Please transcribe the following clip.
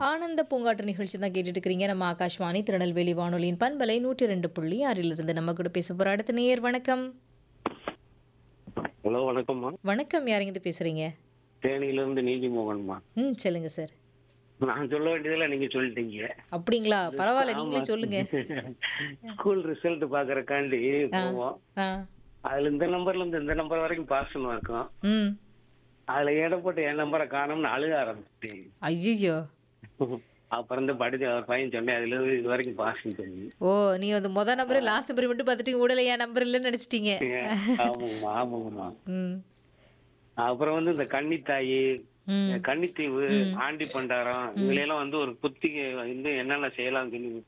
ஆனந்த பூங்காற்று நிகழ்ச்சி தான் கேட்டுட்டு இருக்கிறீங்க நம்ம ஆகாஷ்வாணி திருநெல்வேலி வானொலியின் பண்பலை நூற்றி ரெண்டு புள்ளி ஆறிலிருந்து நம்ம கூட பேச போற அடுத்த நேயர் வணக்கம் ஹலோ வணக்கம்மா வணக்கம் யாருங்கிட்ட பேசுறீங்க தேனியிலிருந்து நீதிமோகன்மா ம் சொல்லுங்க சார் நான் சொல்ல வேண்டியதெல்லாம் நீங்க சொல்லிட்டீங்க அப்படிங்களா பரவாயில்ல நீங்களே சொல்லுங்க ஸ்கூல் ரிசல்ட் பாக்குறக்காண்டி போவோம் ஆ அதுல இந்த நம்பர்ல இருந்து இந்த நம்பர் வரைக்கும் பாஸ் இருக்கும் ம் அதுல இடப்பட்டு என் நம்பரை காணும்னு அழுக ஆரம்பிச்சிட்டேன் ஐயோ அப்புறம் இந்த படிச்சு அவர் பையன் சொன்னேன் அதுல இருந்து இது வரைக்கும் பாஸ் சொல்லி ஓ நீங்க வந்து முத நம்பர் லாஸ்ட் நம்பர் மட்டும் பார்த்துட்டு ஊடல என் நம்பர் இல்லைன்னு நினைச்சிட்டீங்க ஆமாங்கம்மா ஆமாங்கம்மா ம் அப்புறம் வந்து இந்த கன்னித்தாயி ம் கன்னித்தீவு ஆண்டி பண்டாரம் இதுல எல்லாம் வந்து ஒரு புத்திகை வந்து என்னென்ன செய்யலாம்னு சொல்லி